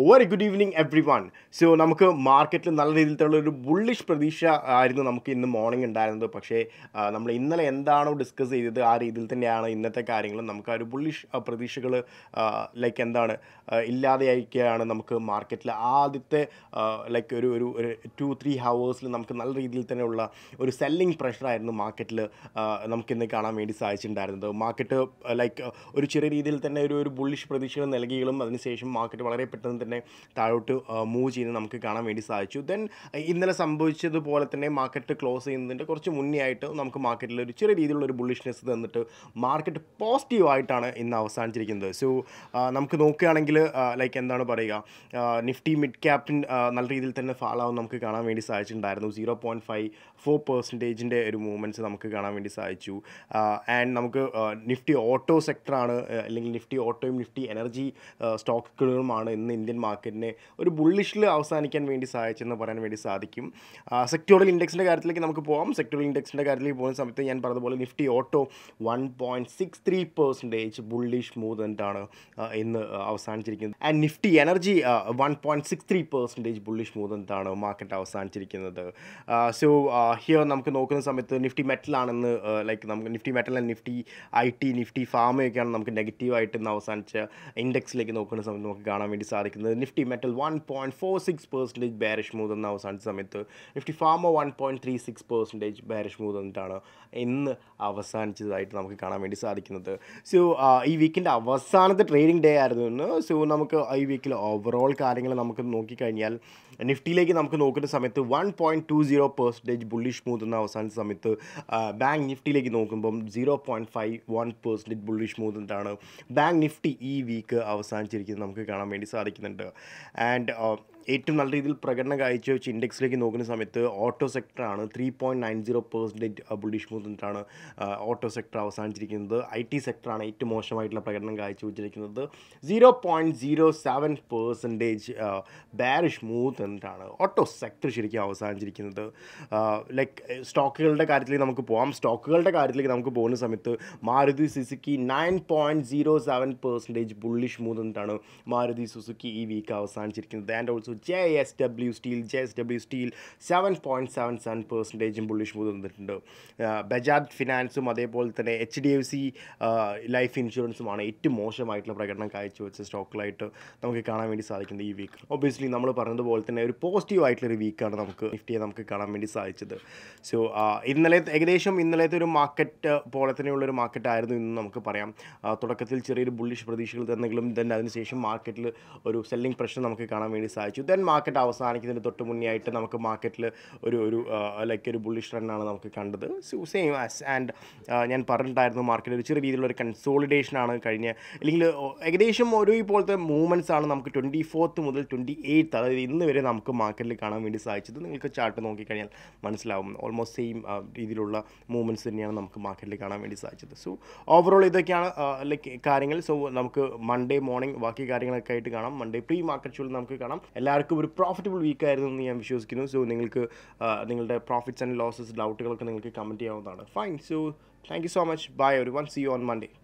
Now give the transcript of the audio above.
very good evening everyone so നമുക്ക് മാർക്കറ്റിൽ നല്ല രീതിയിലുള്ള ഒരു ബുള്ളിഷ് പ്രതീക്ഷ ആയിരുന്നു നമുക്ക് ഇന്ന് മോർണിംഗ് ഉണ്ടായിരുന്നത് പക്ഷേ ആ, നമ്മൾ ഇന്നലെ എന്താണോ ഡിസ്കസ് ചെയ്തത് ആ രീതിയിൽ തന്നെയാണ് ഇന്നത്തെ കാര്യങ്ങളും നമുക്ക് ആ ഒരു ബുള്ളിഷ് പ്രതീക്ഷകൾ ലൈക്ക് എന്താണ് ആ, ഇല്ലാതെയായിരിക്കുകയാണ് നമുക്ക് മാർക്കറ്റിൽ ആദ്യത്തെ ലൈക്ക് ഒരു ഒരു ഒരു ടു ത്രീ ഹവേഴ്സിൽ നമുക്ക് നല്ല രീതിയിൽ തന്നെയുള്ള ഒരു സെല്ലിംഗ് പ്രഷറായിരുന്നു മാർക്കറ്റിൽ നമുക്കിന്ന് കാണാൻ വേണ്ടി സാധിച്ചിട്ടുണ്ടായിരുന്നത് മാർക്കറ്റ് ലൈക്ക് ഒരു ചെറിയ രീതിയിൽ തന്നെ ഒരു ഒരു ബുള്ളിഷ് പ്രതീക്ഷകൾ നൽകികളും അതിനുശേഷം മാർക്കറ്റ് വളരെ പെട്ടെന്ന് തന്നെ താഴോട്ട് മൂവ് ചെയ്യുന്നത് നമുക്ക് കാണാൻ വേണ്ടി സാധിച്ചു ദെൻ ഇന്നലെ സംഭവിച്ചതുപോലെ തന്നെ മാർക്കറ്റ് ക്ലോസ് ചെയ്യുന്നതിൻ്റെ കുറച്ച് മുന്നേ ആയിട്ട് നമുക്ക് മാർക്കറ്റിൽ ഒരു ചെറിയ രീതിയിലുള്ള ഒരു ബുള്ളിഷ്നെസ് തന്നിട്ട് മാർക്കറ്റ് പോസിറ്റീവ് ആയിട്ടാണ് ഇന്ന് അവസാനിച്ചിരിക്കുന്നത് സോ നമുക്ക് നോക്കുകയാണെങ്കിൽ ലൈക്ക് എന്താണ് പറയുക നിഫ്റ്റി മിഡ് ക്യാപ്പിൻ നല്ല രീതിയിൽ തന്നെ ഫാൾ ആവും നമുക്ക് കാണാൻ വേണ്ടി സാധിച്ചിട്ടുണ്ടായിരുന്നു സീറോ പോയിൻറ്റ് ഫൈവ് ഫോർ പെർസെൻറ്റേജിൻ്റെ ഒരു മൂവ്മെൻറ്റ്സ് നമുക്ക് കാണാൻ വേണ്ടി സാധിച്ചു ആൻഡ് നമുക്ക് നിഫ്റ്റി ഓട്ടോ സെക്ടറാണ് അല്ലെങ്കിൽ നിഫ്റ്റി ഓട്ടോയും നിഫ്റ്റി എനർജി സ്റ്റോക്കുകളുമാണ് ഇന്ന് ഇന്ത്യൻ മാർക്കറ്റിനെ ഒരു ബുള്ളിഷിൽ അവസാനിക്കാൻ വേണ്ടി സഹായിച്ചെന്ന് പറയാൻ വേണ്ടി സാധിക്കും സെക്ടോറൽ ഇൻഡെക്സിൻ്റെ കാര്യത്തിലേക്ക് നമുക്ക് പോകാം സെക്ടോറൽ ഇൻഡെക്സിൻ്റെ കാര്യത്തിലേക്ക് പോകുന്ന സമയത്ത് ഞാൻ പറഞ്ഞതുപോലെ Nifty auto one point six three percentage bullish മൂവ്മെൻറ്റാണ് ഇന്ന് അവസാനിച്ചിരിക്കുന്നത് and Nifty energy one point six three percentage bullish മൂവ്മെൻറ്റാണ് മാർക്കറ്റ് അവസാനിച്ചിരിക്കുന്നത് സോ ഹിയർ നമുക്ക് നോക്കുന്ന സമയത്ത് നിഫ്റ്റി മെറ്റലാണെന്ന് ലൈക്ക് നമുക്ക് Nifty metal and Nifty I T Nifty ഫാമയൊക്കെയാണ് നമുക്ക് നെഗറ്റീവായിട്ട് ഇന്ന് അവസാനിച്ച ഇൻഡെക്സിലേക്ക് നോക്കുന്ന സമയത്ത് നമുക്ക് കാണാൻ വേണ്ടി സാധിക്കുന്നത് Nifty metal one point four six percentage bearish move എന്ന് അവസാനിച്ച സമയത്ത് Nifty pharma one point three six percentage bearish move എന്നിട്ടാണ് ഇന്ന് അവസാനിച്ചതായിട്ട് നമുക്ക് കാണാൻ വേണ്ടി സാധിക്കുന്നത് സോ ഈ വീക്കിൻ്റെ അവസാനത്തെ ട്രേഡിംഗ് ഡേ ആയിരുന്നു ഇന്ന് സോ നമുക്ക് ഈ വീക്കിൽ ഓവറോൾ കാര്യങ്ങൾ നമുക്ക് നോക്കിക്കഴിഞ്ഞാൽ നിഫ്റ്റിയിലേക്ക് നമുക്ക് നോക്കുന്ന സമയത്ത് one point two zero percentage bullish move എന്ന അവസാനിച്ച സമയത്ത് ബാങ്ക് നിഫ്റ്റിയിലേക്ക് നോക്കുമ്പം zero point five one percentage bullish move എന്നിട്ടാണ് ബാങ്ക് നിഫ്റ്റി ഈ വീക്ക് അവസാനിച്ചിരിക്കുന്നത് നമുക്ക് കാണാൻ വേണ്ടി സാധിക്കുന്നുണ്ട് ആൻഡ് ഏറ്റവും നല്ല രീതിയിൽ പ്രകടനം കാഴ്ചവെച്ച് ഇൻഡെക്സിലേക്ക് നോക്കുന്ന സമയത്ത് ഓട്ടോ സെക്ടറാണ് three point nine zero percentage bullish move എന്നിട്ടാണ് ഓട്ടോ സെക്ടർ അവസാനിച്ചിരിക്കുന്നത് ഐ ടി സെക്ടറാണ് ഏറ്റവും മോശമായിട്ടുള്ള പ്രകടനം കാഴ്ചവെച്ചിരിക്കുന്നത് zero point zero seven percentage bearish move എന്നിട്ടാണ് ഓട്ടോ സെക്ടർ ശരിക്കും അവസാനിച്ചിരിക്കുന്നത് ലൈക്ക് സ്റ്റോക്കുകളുടെ കാര്യത്തിലേക്ക് നമുക്ക് പോകാം സ്റ്റോക്കുകളുടെ കാര്യത്തിലേക്ക് നമുക്ക് പോകുന്ന സമയത്ത് Maruti Suzuki nine point zero seven percentage bullish move എന്നിട്ടാണ് മാരുതി സുസുക്കി ഈ വീക്ക് അവസാനിച്ചിരിക്കുന്നത് and also J S W steel J S W steel seven point seven seven പെർസെൻറ്റേജും ബുള്ളിഷ് മൂവ് തന്നിട്ടുണ്ട് ബജാജ് ഫിനാൻസും അതേപോലെ തന്നെ H D F C life ഇൻഷുറൻസുമാണ് ഏറ്റവും മോശമായിട്ടുള്ള പ്രകടനം കാഴ്ചവെച്ച സ്റ്റോക്കുകളായിട്ട് നമുക്ക് കാണാൻ വേണ്ടി സാധിക്കുന്നത് ഈ വീക്ക് ഒബ്വിയസ്ലി നമ്മൾ പറഞ്ഞതുപോലെ തന്നെ ഒരു പോസിറ്റീവ് ആയിട്ടുള്ളൊരു വീക്കാണ് നമുക്ക് നിഫ്റ്റിയെ നമുക്ക് കാണാൻ വേണ്ടി സാധിച്ചത് സോ ഇന്നലെ ഏകദേശം ഇന്നലത്തെ ഒരു മാർക്കറ്റ് പോലെ തന്നെയുള്ളൊരു മാർക്കറ്റ് ആയിരുന്നു ഇന്ന് നമുക്ക് പറയാം ആ, തുടക്കത്തിൽ ചെറിയൊരു ബുള്ളിഷ് പ്രതീക്ഷകൾ തന്നെങ്കിലും ദെൻ അതിനുശേഷം മാർക്കറ്റിൽ ഒരു സെല്ലിംഗ് പ്രശ്നം നമുക്ക് കാണാൻ വേണ്ടി സാധിച്ചു ദെൻ മാർക്കറ്റ് അവസാനിക്കുന്നതിന് തൊട്ട് മുന്നേ ആയിട്ട് നമുക്ക് മാർക്കറ്റിൽ ഒരു ഒരു ലൈക്ക് ഒരു ബുള്ളിഷ് ട്രെൻഡാണ് നമുക്ക് കണ്ടത് സോ സെയിം ആസ് ആൻഡ് ഞാൻ പറഞ്ഞിട്ടുണ്ടായിരുന്നു മാർക്കറ്റ് ഒരു ചെറിയ രീതിയിലുള്ള ഒരു കൺസോളിഡേഷൻ ആണ് കഴിഞ്ഞ അല്ലെങ്കിൽ ഏകദേശം ഒരു ഇപ്പോഴത്തെ മൂവ്മെൻറ്റ്സ് ആണ് നമുക്ക് ട്വൻറ്റി ഫോർത്ത് മുതൽ ട്വൻറ്റി എയ്ത്ത് അതായത് ഇന്ന് വരെ നമുക്ക് മാർക്കറ്റിൽ കാണാൻ വേണ്ടി സാധിച്ചത് നിങ്ങൾക്ക് ചാർട്ട് നോക്കിക്കഴിഞ്ഞാൽ മനസ്സിലാവും ഓൾമോസ്റ്റ് സെയിം രീതിയിലുള്ള മൂവ്മെൻറ്റ്സ് തന്നെയാണ് നമുക്ക് മാർക്കറ്റിൽ കാണാൻ വേണ്ടി സാധിച്ചത് സോ ഓവറോൾ ഇതൊക്കെയാണ് ലൈക്ക് കാര്യങ്ങൾ സോ നമുക്ക് മൺഡേ മോർണിംഗ് ബാക്കി കാര്യങ്ങളൊക്കെ ആയിട്ട് കാണാം മൺഡേ പ്രീ മാർക്കറ്റ് ഷോയിൽ നമുക്ക് കാണാം എല്ലാവർക്കും ഒരു പ്രോഫിറ്റബിൾ വീക്ക് ആയിരുന്നു എന്ന് ഞാൻ വിശ്വസിക്കുന്നു സോ നിങ്ങൾക്ക് ആ, നിങ്ങളുടെ പ്രോഫിറ്റ്സ് ആൻഡ് ലോസസ് ഡൗട്ടുകളൊക്കെ നിങ്ങൾക്ക് കമൻറ്റ് ചെയ്യാവുന്നതാണ് fine so thank you so much bye ഒരു one see you on Monday